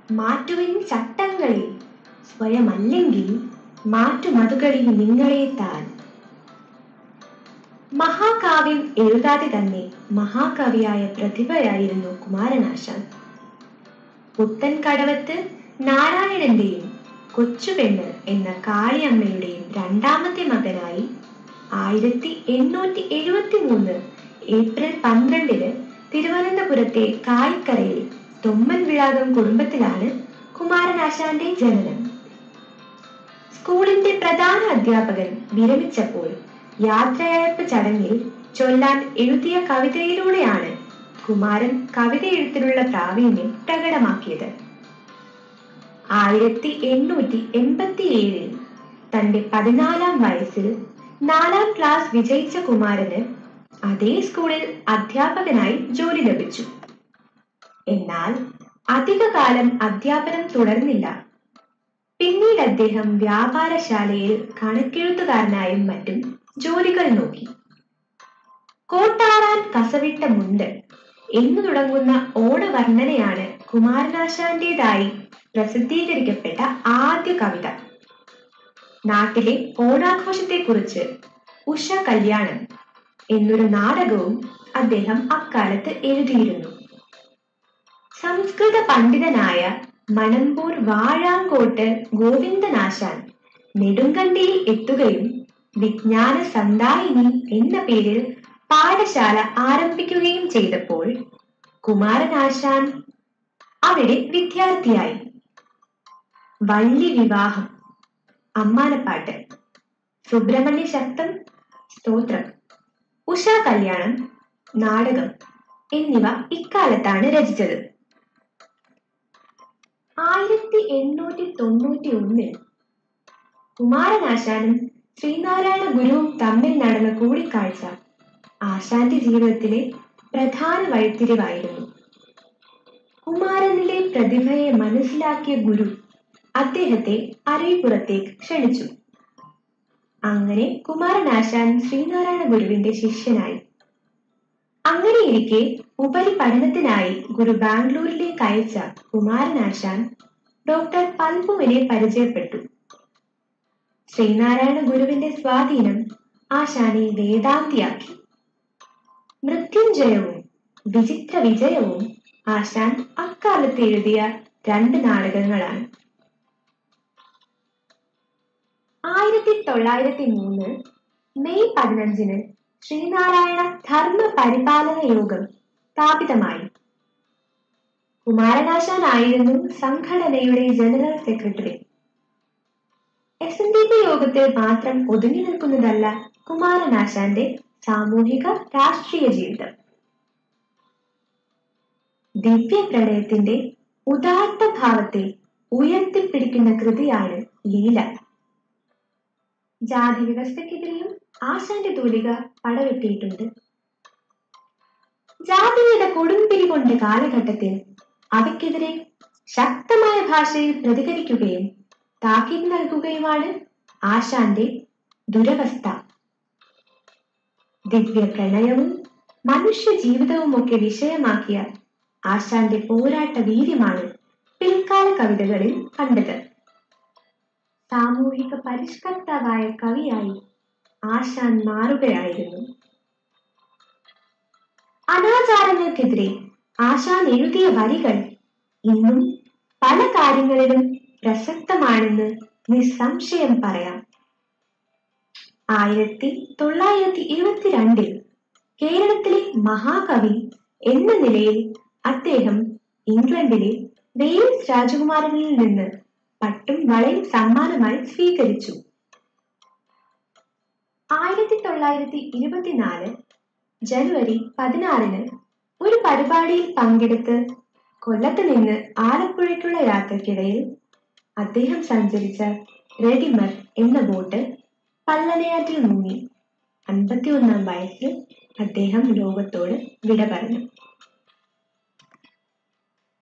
മാറ്റുവിൻ ചട്ടങ്ങളിൽ സ്വയമല്ലെങ്കിൽ മാറ്റുമതുകളിൽ നിങ്ങളെ താൻ മഹാകാവ്യം എഴുതാതെ തന്നെ മഹാകവിയായ പ്രതിഭയായിരുന്നു കുമാരനാശാൻ പുത്തൻ കടവത്ത് നാരായണന്റെയും കൊച്ചുപെണ്ണ് എന്ന കാളിയമ്മയുടെയും രണ്ടാമത്തെ മകനായി ആയിരത്തി എണ്ണൂറ്റി എഴുപത്തി മൂന്ന് ഏപ്രിൽ പന്ത്രണ്ടിന് തിരുവനന്തപുരത്തെ കായിക്കരയിൽ തൊമ്മൻ വിളാകം കുടുംബത്തിലാണ് കുമാരനാശാന്റെ ജനനം സ്കൂളിന്റെ പ്രധാന അധ്യാപകൻ വിരമിച്ചപ്പോൾ യാത്രയയപ്പ് ചടങ്ങിൽ ചൊല്ലാൻ എഴുതിയ കവിതയിലൂടെയാണ് കുമാരൻ കവിത എഴുത്തിനുള്ള പ്രാവീണ്യം പ്രകടമാക്കിയത് ആയിരത്തി എണ്ണൂറ്റി എൺപത്തി ഏഴിൽ തന്റെ പതിനാലാം വയസ്സിൽ നാലാം ക്ലാസ് വിജയിച്ച കുമാരന് അതേ സ്കൂളിൽ അധ്യാപകനായി ജോലി ലഭിച്ചു എന്നാൽ അധികകാലം അധ്യാപനം തുടർന്നില്ല പിന്നീട് അദ്ദേഹം വ്യാപാരശാലയിൽ കണക്കെഴുത്തുകാരനായും മറ്റും ജോലികൾ നോക്കി കോട്ടാറാൻ കസവിട്ട മുണ്ട് എന്നു തുടങ്ങുന്ന ഓണവർണ്ണനയാണ് കുമാരനാശാന്റേതായി പ്രസിദ്ധീകരിക്കപ്പെട്ട ആദ്യ കവിത നാട്ടിലെ ഓണാഘോഷത്തെക്കുറിച്ച് ഉഷ കല്യാണം എന്നൊരു നാടകവും അദ്ദേഹം അക്കാലത്ത് എഴുതിയിരുന്നു സംസ്കൃത പണ്ഡിതനായ മണമ്പൂർ വാഴാങ്കോട്ട് ഗോവിന്ദനാശാൻ നെടുങ്കണ്ടിയിൽ എത്തുകയും വിജ്ഞാന സന്ദായിനി എന്ന പേരിൽ പാഠശാല ആരംഭിക്കുകയും ചെയ്തപ്പോൾ കുമാരനാശാൻ അവിടെ വിദ്യാർത്ഥിയായി വള്ളി വിവാഹം അമ്മാനപ്പാട്ട് സുബ്രഹ്മണ്യ ശക്തം സ്തോത്രം ഉഷ കല്യാണം നാടകം എന്നിവ ഇക്കാലത്താണ് രചിച്ചത് ആയിരത്തി എണ്ണൂറ്റി തൊണ്ണൂറ്റി ഒന്നിൽ കുമാരനാശാനും ശ്രീനാരായണ ഗുരുവും തമ്മിൽ നടന്ന കൂടിക്കാഴ്ച ആശാന്റെ ജീവിതത്തിലെ പ്രധാന വഴിത്തിരിവായിരുന്നു കുമാരനിലെ പ്രതിഭയെ മനസ്സിലാക്കിയ ഗുരു അദ്ദേഹത്തെ അരവിപുറത്തേക്ക് ക്ഷണിച്ചു അങ്ങനെ കുമാരനാശാൻ ശ്രീനാരായണ ഗുരുവിന്റെ ശിഷ്യനായി അങ്ങനെയിരിക്കെ ഉപരിപഠനത്തിനായി ഗുരു ബാംഗ്ലൂരിലേക്ക് അയച്ച കുമാരനാശാൻ ഡോക്ടർ പൽപുവിനെ പരിചയപ്പെട്ടു ശ്രീനാരായണ ഗുരുവിന്റെ സ്വാധീനം ആശാനെ വേദാന്തിയാക്കി മൃത്യുഞ്ജയവും വിചിത്ര വിജയവും ആശാൻ അക്കാലത്ത് എഴുതിയ രണ്ട് നാടകങ്ങളാണ് ആയിരത്തി തൊള്ളായിരത്തി മൂന്ന് മെയ് പതിനഞ്ചിന് ശ്രീനാരായണ ധർമ്മ പരിപാലന യോഗം സ്ഥാപിതമായി കുമാരനാശാനായിരുന്നു സംഘടനയുടെ general secretary S N D P യോഗത്തിൽ മാത്രം ഒതുങ്ങി നിൽക്കുന്നതല്ല കുമാരനാശാന്റെ സാമൂഹിക രാഷ്ട്രീയ ജീവിതം ദിവ്യ പ്രണയത്തിന്റെ ഉദാത്ത ഭാവത്തെ ഉയർത്തിപ്പിടിക്കുന്ന കൃതിയാണ് ലീല ജാതി വ്യവസ്ഥക്കെതിരെയും ആശാന്റെ തൂലിക പടവെട്ടിയിട്ടുണ്ട് ജാതിയുടെ കൊടുമ്പിരി കൊണ്ട് കാലഘട്ടത്തിൽ അവയ്ക്കെതിരെ ശക്തമായ ഭാഷയിൽ പ്രതികരിക്കുകയും താക്കീത് നൽകുകയുമാണ് ആശാന്റെ ദുരവസ്ഥ ദിവ്യ പ്രണയവും മനുഷ്യ ജീവിതവും ഒക്കെ വിഷയമാക്കിയ ആശാന്റെ പോരാട്ട വീര്യമാണ് പിൽക്കാല കവിതകളിൽ കണ്ടത് സാമൂഹിക പരിഷ്കർത്താവായ കവിയായി ആശാൻ മാറുകയായിരുന്നു അനാചാരങ്ങൾക്കെതിരെ ആശാൻ എഴുതിയ വരികൾ ഇന്നും പല കാര്യങ്ങളിലും പ്രസക്തമാണെന്ന് നിസ്സംശയം പറയാം ആയിരത്തി തൊള്ളായിരത്തി ഇരുപത്തിരണ്ടിൽ കേരളത്തിലെ മഹാകവി എന്ന നിലയിൽ അദ്ദേഹം ഇംഗ്ലണ്ടിലെ വെയിൽസ് രാജകുമാരനിൽ നിന്ന് പട്ടും വളയും സമ്മാനമായി സ്വീകരിച്ചു ആയിരത്തി തൊള്ളായിരത്തി ഇരുപത്തിനാല് ജനുവരി പതിനാറിന് ഒരു പരിപാടിയിൽ പങ്കെടുത്ത് കൊല്ലത്ത് നിന്ന് ആലപ്പുഴയ്ക്കുള്ള യാത്രക്കിടയിൽ അദ്ദേഹം സഞ്ചരിച്ച റെഡിമർ എന്ന ബോട്ട് പള്ളനയാറ്റിൽ മുങ്ങി അൻപത്തിയൊന്നാം വയസ്സിൽ അദ്ദേഹം ലോകത്തോട് വിട പറഞ്ഞു